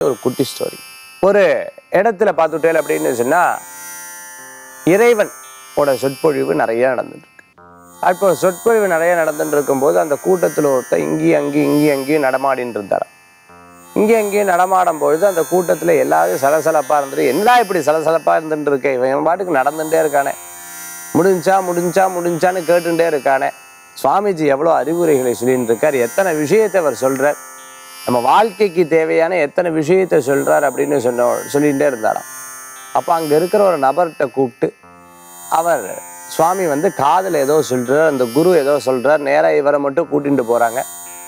ஒரு குட்டி ஸ்டோரி ஒரு இடத்துல பார்த்துட்டேன் அப்படின்னு சொன்னா இறைவன் ஓட சொற்பொழிவு நிறைய நடந்துட்டு இருக்கு அப்போ சொற்பொழிவு நிறைய நடந்துட்டு இருக்கும்போது அந்த கூட்டத்தில் ஒருத்தர் இங்கேயும் அங்கேயும் இங்கேயும் அங்கேயும் நடமாடின்னு இருந்தார் இங்கே அங்கேயும் நடமாடும் பொழுது அந்த கூட்டத்தில் எல்லாரும் சலசலப்பாக இருந்துட்டு என்னடா இப்படி சலசலப்பாக இருந்துட்டு இருக்கேன் இவன் இவன் பாட்டுக்கு நடந்துட்டே இருக்கானே முடிஞ்சா முடிஞ்சா முடிஞ்சான்னு கேட்டுட்டே இருக்கானே சுவாமிஜி எவ்வளோ அறிவுரைகளை சொல்லிட்டு இருக்கார் எத்தனை விஷயத்தை அவர் சொல்றார் நம்ம வாழ்க்கைக்கு தேவையான எத்தனை விஷயத்தை சொல்றார் அப்படின்னு சொன்ன சொல்லிகிட்டே இருந்தாராம் அப்போ அங்கே இருக்கிற ஒரு நபர்கிட்ட கூப்பிட்டு அவர் சுவாமி வந்து காதில் ஏதோ சொல்றார் அந்த குரு ஏதோ சொல்றார் நேராக இவரை மட்டும் கூட்டிட்டு போறாங்க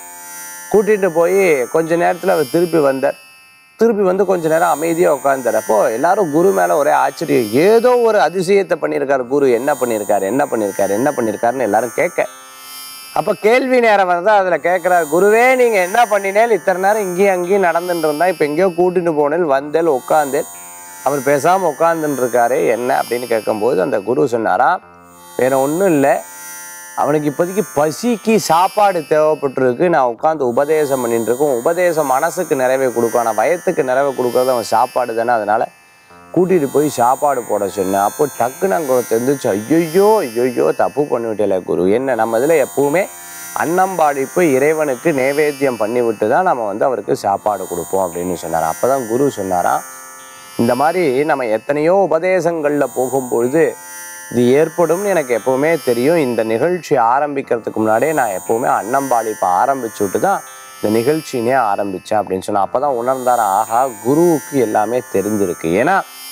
கூட்டிட்டு போய் கொஞ்ச நேரத்தில் அவர் திருப்பி வந்தார் திருப்பி வந்து கொஞ்ச நேரம் அமைதியாக உட்காந்தார் அப்போ எல்லாரும் குரு மேலே ஒரே ஆச்சரியம் ஏதோ ஒரு அதிசயத்தை பண்ணியிருக்காரு குரு என்ன பண்ணியிருக்காரு என்ன பண்ணியிருக்காரு என்ன பண்ணியிருக்காருன்னு எல்லாரும் கேட்க அப்போ கேள்வி நேரம் வந்து அதில் கேட்குறாரு குருவே நீங்கள் என்ன பண்ணினேன் இத்தனை நேரம் இங்கேயும் அங்கேயும் நடந்துட்டு இருந்தா இப்போ எங்கேயோ கூட்டிட்டு போனேன் வந்தேன் உட்காந்தேன் அவர் பேசாமல் உட்காந்துட்டு இருக்காரு என்ன அப்படின்னு கேட்கும்போது அந்த குரு சொன்னாரா வேற ஒன்றும் இல்லை அவனுக்கு இப்போதைக்கு பசிக்கு சாப்பாடு தேவைப்பட்டிருக்கு நான் உட்காந்து உபதேசம் பண்ணிட்டு இருக்கேன் உபதேசம் மனசுக்கு நிறைவை கொடுக்கும் ஆனால் வயத்துக்கு நிறைவை கொடுக்கறது அவன் சாப்பாடு தானே அதனால கூட்டிட்டு போய் சாப்பாடு போட சொன்னேன் அப்போ டக்குன்னு அங்கே தெரிஞ்சிச்சு ஐயோ ஐயோ தப்பு பண்ணிவிட்டல குரு என்ன நம்ம இதில் எப்பவுமே அன்னம்பாடிப்பு இறைவனுக்கு நைவேத்தியம் பண்ணி விட்டு தான் நம்ம வந்து அவருக்கு சாப்பாடு கொடுப்போம் அப்படின்னு சொன்னார் அப்போ தான் குரு சொன்னாராம் இந்த மாதிரி நம்ம எத்தனையோ உபதேசங்களில் போகும்பொழுது இது ஏற்படும்னு எனக்கு எப்பவுமே தெரியும் இந்த நிகழ்ச்சி ஆரம்பிக்கிறதுக்கு முன்னாடியே நான் எப்பவுமே அன்னம்பாளிப்பை ஆரம்பிச்சு விட்டு தான் இந்த நிகழ்ச்சினே ஆரம்பித்தேன் அப்படின்னு சொன்னா அப்போ தான் உணர்ந்தார் ஆஹா குருவுக்கு எல்லாமே தெரிஞ்சிருக்கு ஏன்னா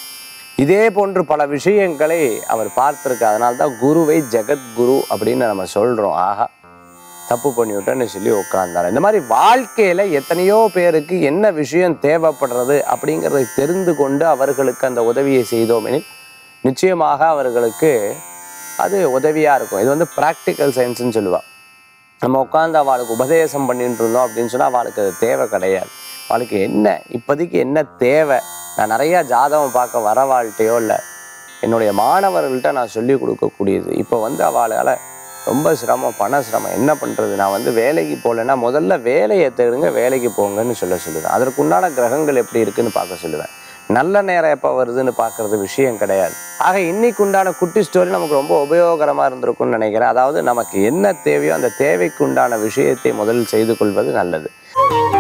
இதே போன்று பல விஷயங்களை அவர் பார்த்திருக்கு அதனால தான் குருவை ஜெகத்குரு அப்படின்னு நம்ம சொல்கிறோம் ஆஹா தப்பு பண்ணிவிட்டேன்னு சொல்லி உட்கார்ந்தார் இந்த மாதிரி வாழ்க்கையில எத்தனையோ பேருக்கு என்ன விஷயம் தேவைப்படுறது அப்படிங்கிறதை தெரிந்து கொண்டு அவர்களுக்கு அந்த உதவியை செய்தோம் எனில் நிச்சயமாக அவர்களுக்கு அது உதவியா இருக்கும் இது வந்து ப்ராக்டிக்கல் சயின்ஸ்னு சொல்லுவாள் நம்ம உட்காந்து அவளுக்கு உபதேசம் பண்ணிட்டு இருந்தோம் அப்படின்னு சொன்னா அவளுக்கு அது தேவை கிடையாது அவளுக்கு என்ன இப்போதைக்கு என்ன தேவை நான் நிறைய ஜாதகம் பார்க்க வரவாழ்கிட்டையோ இல்லை என்னுடைய மாணவர்கள்ட்ட நான் சொல்லி கொடுக்கக்கூடியது இப்போ வந்து அவளால் ரொம்ப சிரமம் பண சிரமம் என்ன பண்ணுறது நான் வந்து வேலைக்கு போகலைன்னா முதல்ல வேலையை தேடுங்க வேலைக்கு போங்கன்னு சொல்ல சொல்லுவேன் அதற்குண்டான கிரகங்கள் எப்படி இருக்குன்னு பார்க்க சொல்லுவேன் நல்ல நேரம் எப்போ வருதுன்னு பார்க்கறது விஷயம் கிடையாது ஆக இன்னைக்கு உண்டான குட்டி ஸ்டோரி நமக்கு ரொம்ப உபயோகரமாக இருந்திருக்கும்னு நினைக்கிறேன் அதாவது நமக்கு என்ன தேவையோ அந்த தேவைக்கு உண்டான விஷயத்தை முதலில் செய்து கொள்வது நல்லது